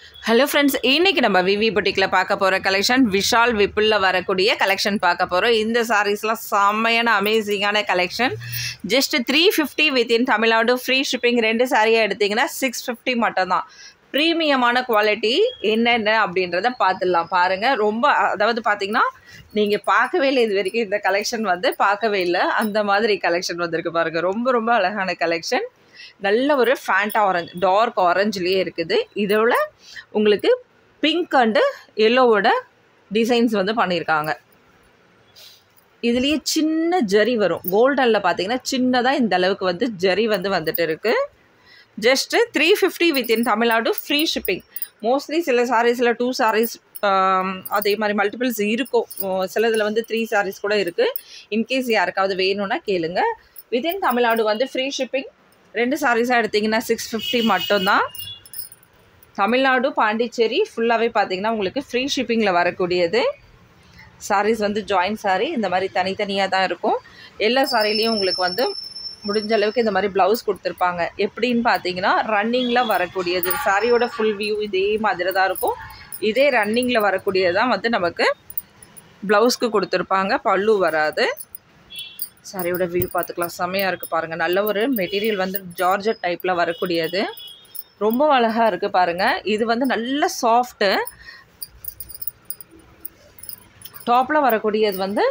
hello friends இன்னைக்கு நம்ம விவி புட்டிக்கில் பார்க்க போகிற கலெக்ஷன் விஷால் விப்புளில் வரக்கூடிய கலெக்ஷன் பார்க்க போகிறோம் இந்த சாரீஸ்லாம் செம்மையான அமேசிங்கான collection just three fifty within Tamilnadu free shipping ரெண்டு சாரியாக எடுத்திங்கன்னா சிக்ஸ் ஃபிஃப்டி மட்டும்தான் ப்ரீமியமான குவாலிட்டி என்னென்ன அப்படின்றத பார்த்துடலாம் பாருங்கள் ரொம்ப அதாவது பார்த்தீங்கன்னா நீங்கள் பார்க்கவே இல்லை இது வரைக்கும் இந்த கலெக்ஷன் வந்து பார்க்கவே இல்லை அந்த மாதிரி கலெக்ஷன் வந்திருக்கு பாருங்கள் ரொம்ப ரொம்ப அழகான கலெக்ஷன் நல்ல ஒரு ஃபேண்டா ஆரஞ்சு டார்க் ஆரஞ்சுலேயே இருக்குது இதோட உங்களுக்கு பிங்க் அண்டு எல்லோவோட டிசைன்ஸ் வந்து பண்ணியிருக்காங்க இதுலேயே சின்ன ஜரி வரும் கோல்டனில் பார்த்தீங்கன்னா சின்னதாக இந்த அளவுக்கு வந்து ஜரி வந்து வந்துட்டு இருக்கு just three fifty within Tamilnadu free shipping mostly சில சாரீஸில் டூ சாரீஸ் அதே மாதிரி மல்டிபிள்ஸ் இருக்கும் சிலதில் வந்து த்ரீ சாரீஸ் கூட இருக்குது இன்கேஸ் யாருக்காவது வேணும்னா கேளுங்க வித்தின் தமிழ்நாடு வந்து ஃப்ரீ ஷிப்பிங் ரெண்டு சாரீஸாக எடுத்திங்கன்னா சிக்ஸ் ஃபிஃப்டி மட்டும்தான் தமிழ்நாடு பாண்டிச்சேரி ஃபுல்லாகவே பார்த்தீங்கன்னா உங்களுக்கு ஃப்ரீ ஷிப்பிங்கில் வரக்கூடியது சாரீஸ் வந்து ஜாயின்ட் சாரீ இந்த மாதிரி தனித்தனியாக தான் இருக்கும் எல்லா சாரிலையும் உங்களுக்கு வந்து முடிஞ்ச அளவுக்கு இந்த மாதிரி ப்ளவுஸ் கொடுத்துருப்பாங்க எப்படின்னு பார்த்தீங்கன்னா ரன்னிங்கில் வரக்கூடியது சாரியோட ஃபுல் வியூ இதே மாதிரி தான் இருக்கும் இதே ரன்னிங்கில் வரக்கூடியது தான் வந்து நமக்கு ப்ளவுஸ்க்கு கொடுத்துருப்பாங்க பல்லு வராது சாரியோட வியூ பார்த்துக்கலாம் செம்மையாக இருக்குது பாருங்கள் நல்ல ஒரு மெட்டீரியல் வந்து ஜார்ஜட் டைப்பில் வரக்கூடியது ரொம்ப அழகாக இருக்குது பாருங்கள் இது வந்து நல்ல சாஃப்ட்டு டாப்பில் வரக்கூடியது வந்து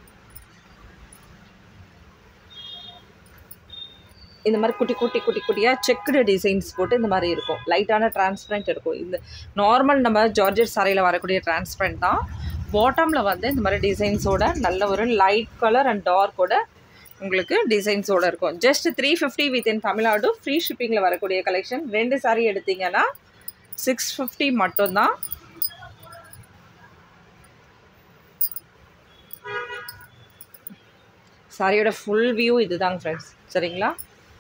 இந்த மாதிரி குட்டி குட்டி குட்டி குட்டியாக செக்குடு டிசைன்ஸ் போட்டு இந்த மாதிரி இருக்கும் லைட்டான டிரான்ஸ்பரண்ட் இருக்கும் இந்த நார்மல் நம்ம ஜார்ஜட் சாரியில் வரக்கூடிய டிரான்ஸ்பரண்ட் தான் பாட்டமில் வந்து இந்த மாதிரி டிசைன்ஸோட நல்ல ஒரு லைட் கலர் அண்ட் டார்க்கோட உங்களுக்கு டிசைன்ஸோட இருக்கும் just three fifty within Tamilnadu free ஷிப்பிங்கில் வரக்கூடிய கலெக்ஷன் ரெண்டு சாரீ எடுத்தீங்கன்னா சிக்ஸ் ஃபிஃப்டி மட்டும்தான் சாரியோட ஃபுல் வியூ இதுதாங்க ஃப்ரெண்ட்ஸ் சரிங்களா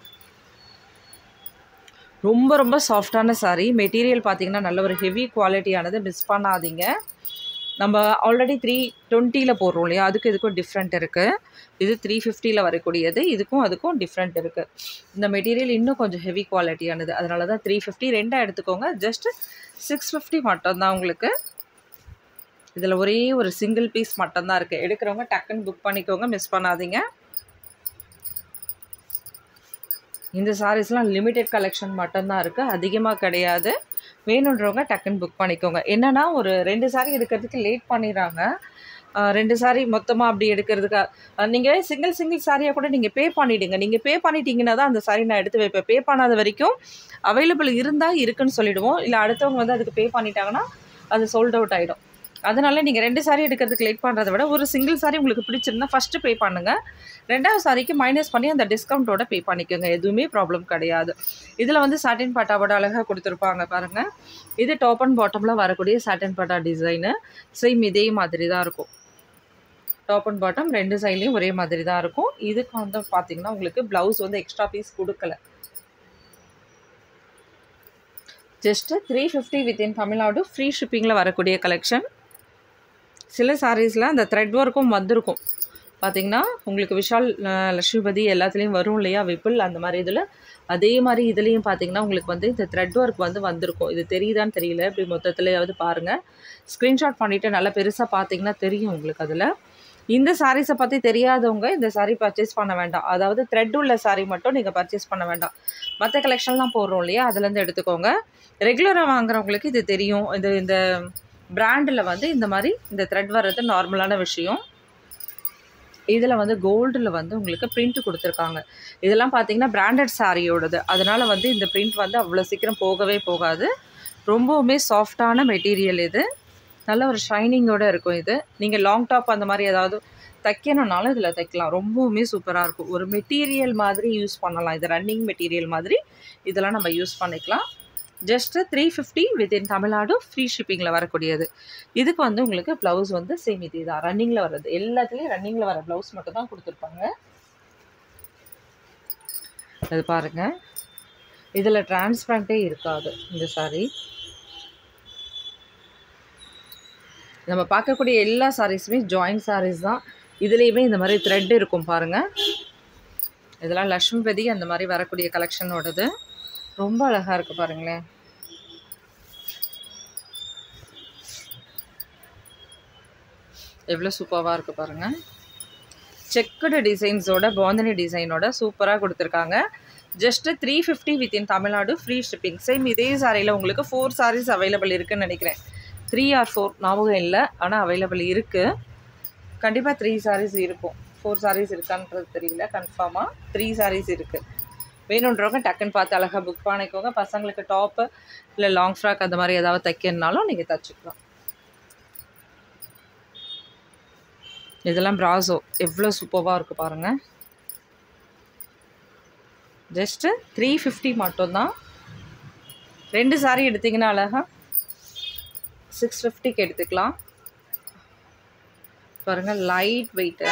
ரொம்ப ரொம்ப சாஃப்டான சாரீ மெட்டீரியல் பார்த்தீங்கன்னா நல்ல ஒரு ஹெவி குவாலிட்டியானது மிஸ் பண்ணாதீங்க நம்ம ஆல்ரெடி த்ரீ டுவெண்ட்டியில் போடுறோம் இல்லையா அதுக்கு இதுக்கும் டிஃப்ரெண்ட் இருக்குது இது த்ரீ ஃபிஃப்டியில் வரக்கூடியது இதுக்கும் அதுக்கும் டிஃப்ரெண்ட் இருக்குது இந்த மெட்டீரியல் இன்னும் கொஞ்சம் ஹெவி குவாலிட்டியானது அதனால தான் த்ரீ ஃபிஃப்டி ரெண்டாக எடுத்துக்கோங்க ஜஸ்ட் சிக்ஸ் ஃபிஃப்டி மட்டும்தான் உங்களுக்கு இதில் ஒரே ஒரு சிங்கிள் பீஸ் மட்டும்தான் இருக்குது எடுக்கிறவங்க டக்குன்னு புக் பண்ணிக்கோங்க மிஸ் பண்ணாதீங்க இந்த சாரீஸ்லாம் லிமிட்டெட் கலெக்ஷன் மட்டும்தான் இருக்குது அதிகமாக கிடையாது வேணுன்றவங்க டக்குன்னு புக் பண்ணிக்கோங்க என்னென்னா ஒரு ரெண்டு சாரீ எடுக்கிறதுக்கு லேட் பண்ணிடுறாங்க ரெண்டு சாரீ மொத்தமாக அப்படி எடுக்கிறதுக்கு நீங்கள் சிங்கிள் சிங்கிள் சாரியாக கூட நீங்கள் பே பண்ணிவிடுங்க நீங்கள் பே பண்ணிட்டீங்கன்னா தான் அந்த சாரீ நான் எடுத்து வைப்பேன் பே பண்ணாத வரைக்கும் அவைலபிள் இருந்தால் இருக்குன்னு சொல்லிவிடுவோம் இல்லை அடுத்தவங்க வந்து அதுக்கு பே பண்ணிட்டாங்கன்னா அது சோல்ட் அவுட் ஆகிடும் அதனால் நீங்கள் ரெண்டு சாரீ எடுக்கிறதுக்கு லேட் பண்ணுறத விட ஒரு சிங்கிள் சாரீ உங்களுக்கு பிடிச்சிருந்தா ஃபஸ்ட்டு பே பண்ணுங்கள் ரெண்டாவது சாரிக்கு மைனஸ் பண்ணி அந்த டிஸ்கவுண்ட்டோட பே பண்ணிக்கோங்க எதுவுமே ப்ராப்ளம் கிடையாது இதில் வந்து சாட்டின் பாட்டாவோட அழகாக கொடுத்துருப்பாங்க பாருங்கள் இது டாப் அண்ட் பாட்டமில் வரக்கூடிய சாட்டின் பாட்டா டிசைனு சேம் இதே மாதிரி தான் இருக்கும் டாப் அண்ட் பாட்டம் ரெண்டு சைட்லேயும் ஒரே மாதிரி தான் இருக்கும் இதுக்கு வந்து பார்த்திங்கன்னா உங்களுக்கு ப்ளவுஸ் வந்து எக்ஸ்ட்ரா பீஸ் கொடுக்கல just three fifty within Tamilnadu free ஷிப்பிங்கில் வரக்கூடிய கலெக்ஷன் சில சாரீஸில் அந்த த்ரெட் ஒர்க்கும் வந்திருக்கும் பார்த்திங்கன்னா உங்களுக்கு விஷால் லட்சுமிபதி எல்லாத்துலேயும் வரும் இல்லையா விப்புல் அந்த மாதிரி இதில் அதே மாதிரி இதுலேயும் பார்த்திங்கன்னா உங்களுக்கு வந்து இந்த த்ரெட் ஒர்க் வந்து வந்திருக்கும் இது தெரியுதான்னு தெரியல இப்படி மொத்தத்துலேயாவது பாருங்கள் ஸ்க்ரீன்ஷாட் பண்ணிவிட்டு நல்லா பெருசாக பார்த்தீங்கன்னா தெரியும் உங்களுக்கு அதில் இந்த சாரீஸை பற்றி தெரியாதவங்க இந்த சாரீ பர்ச்சேஸ் பண்ண வேண்டாம் அதாவது த்ரெட் உள்ள சாரீ மட்டும் நீங்கள் பர்ச்சேஸ் பண்ண வேண்டாம் மற்ற கலெக்ஷன்லாம் போடுறோம் இல்லையா அதுலேருந்து எடுத்துக்கோங்க ரெகுலராக வாங்குறவங்களுக்கு இது தெரியும் இது இந்த பிராண்டில் வந்து இந்த மாதிரி இந்த த்ரெட் வர்றது நார்மலான விஷயம் இதில் வந்து கோல்டில் வந்து உங்களுக்கு பிரிண்ட் கொடுத்துருக்காங்க இதெல்லாம் பார்த்தீங்கன்னா பிராண்டட் சாரியோடது அதனால் வந்து இந்த பிரிண்ட் வந்து அவ்வளோ சீக்கிரம் போகவே போகாது ரொம்பவுமே சாஃப்டான மெட்டீரியல் இது நல்ல ஒரு ஷைனிங்கோடு இருக்கும் இது நீங்கள் லாங் டாப் அந்த மாதிரி ஏதாவது தைக்கணுன்னாலும் இதில் தைக்கலாம் ரொம்பவுமே சூப்பராக இருக்கும் ஒரு மெட்டீரியல் மாதிரி யூஸ் பண்ணலாம் இது ரன்னிங் மெட்டீரியல் மாதிரி இதெல்லாம் நம்ம யூஸ் பண்ணிக்கலாம் just three fifty within Tamilnadu free ஷிப்பிங்கில் வரக்கூடியது இதுக்கு வந்து உங்களுக்கு ப்ளவுஸ் வந்து சேம் இதே தான் ரன்னிங்கில் வர்றது எல்லாத்துலேயும் ரன்னிங்கில் வர ப்ளவுஸ் மட்டும் தான் கொடுத்துருப்பாங்க அது பாருங்கள் இதில் டிரான்ஸ்பரண்ட்டே இருக்காது இந்த சாரீ நம்ம பார்க்கக்கூடிய எல்லா சாரீஸுமே ஜாயின்ட் சாரீஸ் தான் இதுலேயுமே இந்த மாதிரி த்ரெட் இருக்கும் பாருங்கள் இதெல்லாம் லக்ஷ்மிபதி அந்த மாதிரி வரக்கூடிய கலெக்ஷனோடது ரொம்ப அழகாக இருக்குது பாருங்களேன் எவ்வளோ சூப்பராக இருக்குது பாருங்கள் செக்குடு டிசைன்ஸோட பாந்தினி டிசைனோட சூப்பராக கொடுத்துருக்காங்க just three fifty within Tamilnadu free shipping same இதே சாரியில் உங்களுக்கு ஃபோர் சாரீஸ் அவைலபிள் இருக்குன்னு நினைக்கிறேன் த்ரீ ஆர் ஃபோர் ஞாபகம் இல்லை ஆனால் அவைலபிள் இருக்குது கண்டிப்பாக த்ரீ சாரீஸ் இருக்கும் ஃபோர் சாரீஸ் இருக்கான்றது தெரியல கன்ஃபார்மாக த்ரீ சாரீஸ் இருக்குது வேணுன்றவங்க டக்குன்னு பார்த்து அழகாக புக் பண்ணிக்கோங்க பசங்களுக்கு டாப்பு இல்லை லாங் ஃப்ராக் அந்த மாதிரி ஏதாவது தைக்கணுனாலும் நீங்கள் தச்சுக்கலாம் இதெல்லாம் ப்ராசோ எவ்வளோ சூப்பராக இருக்குது பாருங்கள் ஜஸ்ட்டு த்ரீ ஃபிஃப்டி மட்டும்தான் ரெண்டு சாரி எடுத்திங்கன்னா அழகா சிக்ஸ் ஃபிஃப்டிக்கு எடுத்துக்கலாம் பாருங்கள் லைட் வெயிட்டு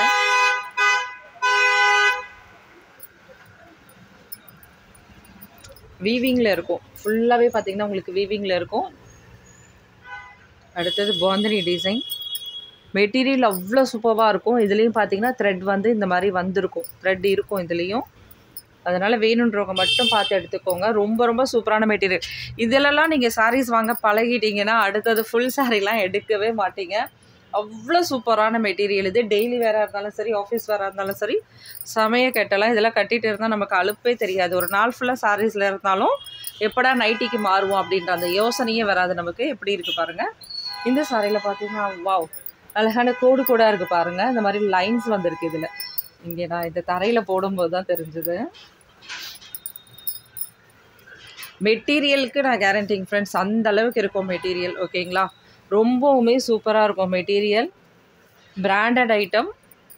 வீவிங்கில் இருக்கும் ஃபுல்லாகவே பார்த்தீங்கன்னா உங்களுக்கு வீவிங்கில் இருக்கும் அடுத்தது பாந்தனி டிசைன் மெட்டீரியல் அவ்வளோ சூப்பராக இருக்கும் இதுலேயும் பார்த்தீங்கன்னா த்ரெட் வந்து இந்த மாதிரி வந்திருக்கும் த்ரெட் இருக்கும் இதுலேயும் அதனால் வேணுன்றவங்க மட்டும் பார்த்து எடுத்துக்கோங்க ரொம்ப ரொம்ப சூப்பரான மெட்டீரியல் இதிலெல்லாம் நீங்கள் சாரீஸ் வாங்க பழகிட்டீங்கன்னா அடுத்தது ஃபுல் சாரீலாம் எடுக்கவே மாட்டீங்க அவ்வளோ சூப்பரான மெட்டீரியல் இது டெய்லி வேறாக இருந்தாலும் சரி ஆஃபீஸ் வேறாக இருந்தாலும் சரி சமய கட்டலாம் இதெல்லாம் கட்டிகிட்டு இருந்தால் நமக்கு அலுப்பே தெரியாது ஒரு நாள் ஃபுல்லாக சாரீஸில் இருந்தாலும் எப்படா நைட்டிக்கு மாறுவோம் அப்படின்ற அந்த யோசனையே வராது நமக்கு எப்படி இருக்குது பாருங்கள் இந்த சாரியில் பார்த்தீங்கன்னா வாவ் அழகான கோடு கோடாக இருக்குது பாருங்கள் இந்த மாதிரி லைன்ஸ் வந்திருக்கு இதில் இங்கே நான் இந்த தரையில் போடும்போது தான் தெரிஞ்சுது மெட்டீரியலுக்கு நான் கேரண்டிங் ஃப்ரெண்ட்ஸ் அந்த அளவுக்கு இருக்கும் மெட்டீரியல் ஓகேங்களா ரொம்பவுமே சூப்பராக இருக்கும் மெட்டீரியல் பிராண்டட் ஐட்டம்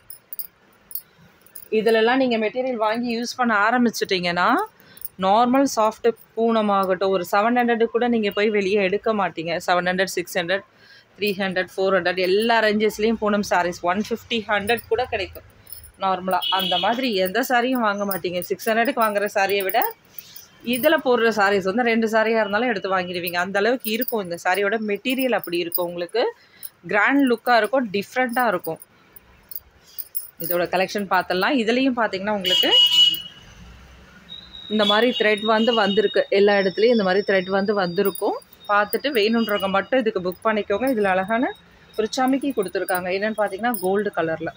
இதிலெல்லாம் நீங்கள் மெட்டீரியல் வாங்கி யூஸ் பண்ண ஆரம்பிச்சிட்டிங்கன்னா நார்மல் சாஃப்ட் பூனமாகட்டும் ஒரு செவன் ஹண்ட்ரடு கூட நீங்கள் போய் வெளியே எடுக்க மாட்டீங்க seven hundred six hundred three hundred four hundred எல்லா ரேஞ்சஸ்லேயும் Poonam sarees one fifty hundred கூட கிடைக்கும் நார்மலாக அந்த மாதிரி எந்த சாரியும் வாங்க மாட்டீங்க சிக்ஸ் ஹண்ட்ரடுக்கு வாங்குற சாரியை விட இதில் போடுற சாரீஸ் வந்து ரெண்டு சாரியாக இருந்தாலும் எடுத்து வாங்கிடுவீங்க அந்த அளவுக்கு இருக்கும் இந்த சாரியோட மெட்டீரியல் அப்படி இருக்கும் உங்களுக்கு கிராண்ட் லுக்காக இருக்கும் டிஃப்ரெண்ட்டாக இருக்கும் இதோட கலெக்ஷன் பார்த்தலாம் இதுலேயும் பார்த்தீங்கன்னா உங்களுக்கு இந்த மாதிரி த்ரெட் வந்து வந்திருக்கு எல்லா இடத்துலையும் இந்த மாதிரி த்ரெட் வந்து வந்திருக்கும் பார்த்துட்டு வேணுன்றவங்க மட்டும் இதுக்கு புக் பண்ணிக்கோங்க இதில் அழகான ஒரு சமிக்கி கொடுத்துருக்காங்க என்னென்னு பார்த்தீங்கன்னா கோல்டு கலரில்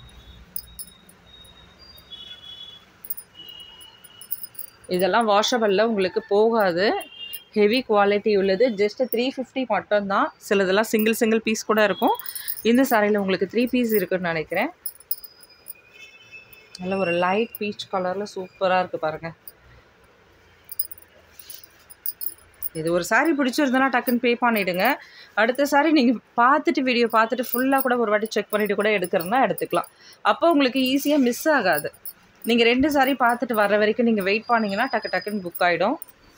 இதெல்லாம் வாஷபிளில் உங்களுக்கு போகாது ஹெவி குவாலிட்டி உள்ளது ஜஸ்ட் த்ரீ ஃபிஃப்டி மட்டும்தான் சிலதெல்லாம் சிங்கிள் சிங்கிள் பீஸ் கூட இருக்கும் இந்த சாரியில் உங்களுக்கு த்ரீ பீஸ் இருக்குன்னு நினைக்கிறேன் நல்ல ஒரு லைட் பீச் கலரில் சூப்பராக இருக்குது பாருங்கள் இது ஒரு சாரீ பிடிச்சிருந்தனா டக்குன்னு பே பண்ணிவிடுங்க அடுத்த சாரீ நீங்கள் பார்த்துட்டு வீடியோ பார்த்துட்டு ஃபுல்லாக கூட ஒரு வாட்டி செக் பண்ணிவிட்டு கூட எடுக்கிறதுனா எடுத்துக்கலாம் அப்போ உங்களுக்கு ஈஸியாக மிஸ் ஆகாது நீங்கள் ரெண்டு சாரீ பார்த்துட்டு வர்ற வரைக்கும் நீங்கள் வெயிட் பண்ணிங்கன்னா டக்கு டக்குன்னு புக் ஆகிடும்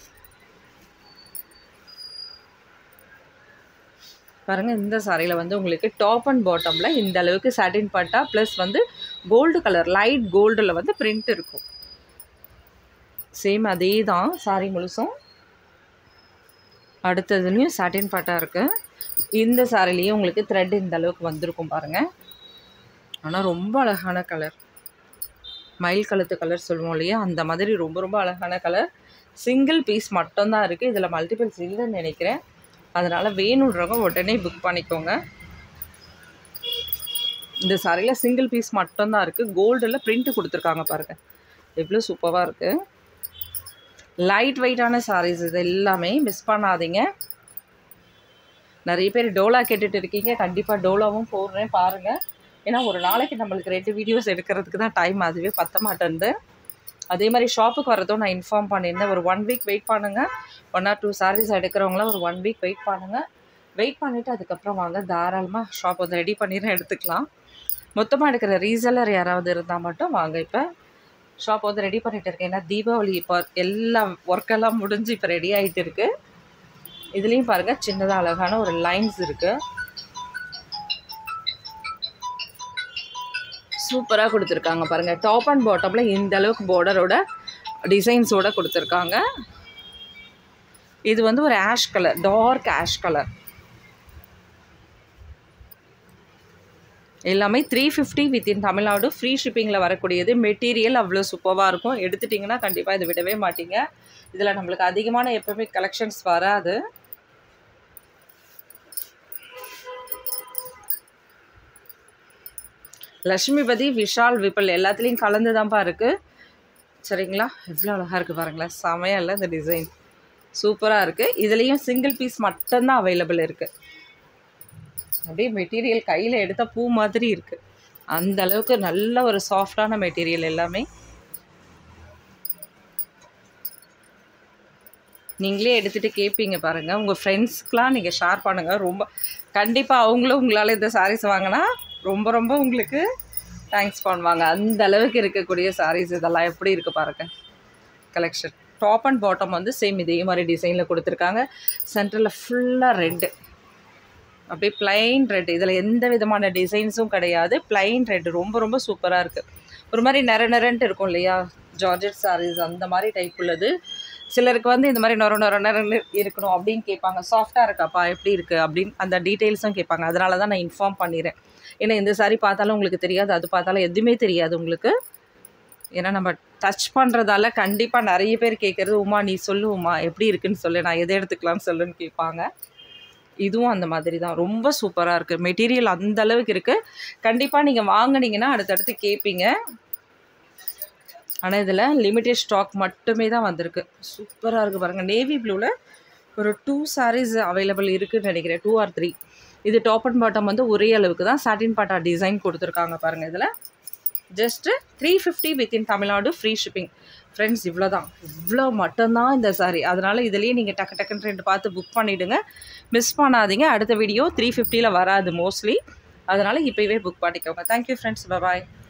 பாருங்கள் இந்த சாரியில் வந்து உங்களுக்கு டாப் அண்ட் பாட்டமில் இந்த அளவுக்கு சாட்டின் பட்டா ப்ளஸ் வந்து கோல்டு கலர் லைட் கோல்டில் வந்து பிரிண்ட் இருக்கும் சேம் அதே தான் சாரி முழுசும் அடுத்ததுலேயும் சாட்டின் பட்டா இருக்குது இந்த சாரிலையும் உங்களுக்கு த்ரெட் இந்த அளவுக்கு வந்திருக்கும் பாருங்கள் ஆனால் ரொம்ப அழகான கலர் மயில் கழுத்து கலர் சொல்லுவோம் இல்லையா அந்த மாதிரி ரொம்ப ரொம்ப அழகான கலர் சிங்கிள் பீஸ் மட்டும்தான் இருக்குது இதில் மல்டிபிள்ஸ் இல்லைன்னு நினைக்கிறேன் அதனால் வேணுன்றவங்க உடனே புக் பண்ணிக்கோங்க இந்த சாரியில் சிங்கிள் பீஸ் மட்டும்தான் இருக்குது கோல்டில் பிரிண்ட்டு கொடுத்துருக்காங்க பாருங்கள் எவ்வளோ சூப்பராக இருக்குது லைட் வெயிட்டான சாரீஸ் இது எல்லாமே மிஸ் பண்ணாதீங்க நிறைய பேர் டோலா கேட்டுட்டு இருக்கீங்க கண்டிப்பாக டோலாவும் போடுறேன் பாருங்கள் ஏன்னா ஒரு நாளைக்கு நம்மளுக்கு ரெண்டு வீடியோஸ் எடுக்கிறதுக்கு தான் டைம் அதுவே பத்த மாட்டேன்து அதே மாதிரி ஷாப்புக்கு வரதும் நான் இன்ஃபார்ம் பண்ணியிருந்தேன் ஒரு ஒன் வீக் வெயிட் பண்ணுங்கள் ஒன் ஆர் டூ சாரீஸ் எடுக்கிறவங்களாம் ஒரு ஒன் வீக் வெயிட் பண்ணுங்கள் வெயிட் பண்ணிவிட்டு அதுக்கப்புறம் வாங்க தாராளமாக ஷாப் வந்து ரெடி பண்ணிடுறேன் எடுத்துக்கலாம் மொத்தமாக எடுக்கிற ரீசெல்லர் யாராவது இருந்தால் மட்டும் வாங்க இப்போ ஷாப் வந்து ரெடி பண்ணிகிட்டு இருக்கேன் ஏன்னா தீபாவளி இப்போ எல்லாம் ஒர்க்கெல்லாம் முடிஞ்சு இப்போ ரெடி ஆகிட்டு இருக்கு இதுலேயும் பாருங்கள் சின்னதாக அழகான ஒரு லைன்ஸ் இருக்குது சூப்பராக கொடுத்துருக்காங்க பாருங்கள் டாப் அண்ட் பாட்டமில் இந்த அளவுக்கு பார்டரோட டிசைன்ஸோட கொடுத்துருக்காங்க இது வந்து ஒரு ash colour dark ash colour எல்லாமே three fifty within Tamilnadu free ஷிப்பிங்கில் வரக்கூடியது மெட்டீரியல் அவ்வளோ சூப்பராக இருக்கும் எடுத்துட்டிங்கன்னா கண்டிப்பாக இது விடவே மாட்டீங்க இதில் நம்மளுக்கு அதிகமான எப்போவுமே கலெக்ஷன்ஸ் வராது லட்சுமிபதி விஷால் விபல் எல்லாத்துலேயும் கலந்து தான்ப்பா இருக்குது சரிங்களா எவ்வளோ அழகாக இருக்குது பாருங்களேன் செமையாக இல்லை இந்த டிசைன் சூப்பராக இருக்குது இதுலேயும் சிங்கிள் பீஸ் மட்டும்தான் அவைலபிள் இருக்குது அப்படியே மெட்டீரியல் கையில் எடுத்த பூ மாதிரி இருக்குது அந்த அளவுக்கு நல்ல ஒரு சாஃப்டான மெட்டீரியல் எல்லாமே நீங்களே எடுத்துகிட்டு கேட்பீங்க பாருங்கள் உங்கள் ஃப்ரெண்ட்ஸ்க்கெலாம் நீங்கள் ஷேர் பண்ணுங்கள் ரொம்ப கண்டிப்பாக அவங்களும் உங்களால் இந்த சாரீஸ் வாங்கினா ரொம்ப ரொம்ப உங்களுக்கு தேங்க்ஸ் பண்ணுவாங்க அந்த அளவுக்கு இருக்கக்கூடிய சாரீஸ் இதெல்லாம் எப்படி இருக்குது பாருங்கள் கலெக்ஷன் டாப் அண்ட் பாட்டம் வந்து சேம் இதே மாதிரி டிசைனில் கொடுத்துருக்காங்க சென்டரில் ஃபுல்லாக ரெட்டு அப்படியே பிளைன் ரெட் இதில் எந்த விதமான டிசைன்ஸும் கிடையாது பிளைன் ரெட் ரொம்ப ரொம்ப சூப்பராக இருக்குது ஒரு மாதிரி நிற நிறன்ட்டு இருக்கும் இல்லையா ஜார்ஜெட் சாரீஸ் அந்த மாதிரி டைப் உள்ளது சிலருக்கு வந்து இந்த மாதிரி நொர நொர நொரன்னு இருக்கணும் அப்படின்னு கேட்பாங்க சாஃப்டாக இருக்காப்பா எப்படி இருக்குது அப்படின்னு அந்த டீட்டெயில்ஸும் கேட்பாங்க அதனால தான் நான் இன்ஃபார்ம் பண்ணிடுறேன் ஏன்னா இந்த சாரீ பார்த்தாலும் உங்களுக்கு தெரியாது அது பார்த்தாலும் எதுவுமே தெரியாது உங்களுக்கு ஏன்னா நம்ம டச் பண்ணுறதால கண்டிப்பாக நிறைய பேர் கேட்குறது உமா நீ சொல்லு உமா எப்படி இருக்குன்னு சொல்லு நான் எதை எடுத்துக்கலாம்னு சொல்லுன்னு கேட்பாங்க இதுவும் அந்த மாதிரி தான் ரொம்ப சூப்பராக இருக்குது மெட்டீரியல் அந்த அளவுக்கு இருக்குது கண்டிப்பாக நீங்கள் வாங்குனீங்கன்னா அடுத்தடுத்து கேட்பீங்க ஆனால் இதில் லிமிட்டட் ஸ்டாக் மட்டுமே தான் வந்திருக்கு சூப்பராக இருக்குது பாருங்கள் நேவி ப்ளூவில் ஒரு டூ சாரீஸ் அவைலபிள் இருக்குதுன்னு நினைக்கிறேன் டூ ஆர் த்ரீ இது டாப் அண்ட் பாட்டம் வந்து ஒரே அளவுக்கு தான் சாட்டின் பாட்டா டிசைன் கொடுத்துருக்காங்க பாருங்கள் இதில் just three fifty within Tamilnadu free shipping friends இவ்வளோ தான் இவ்வளோ மட்டும்தான் இந்த சாரி அதனால் இதுலேயே நீங்கள் டக்கு டக்குன்னு ரெண்டு பார்த்து புக் பண்ணிவிடுங்க மிஸ் பண்ணாதீங்க அடுத்த வீடியோ த்ரீ ஃபிஃப்டியில் வராது மோஸ்ட்லி அதனால் இப்போவே புக் பண்ணிக்கோங்க தேங்க்யூ ஃப்ரெண்ட்ஸ் பாய்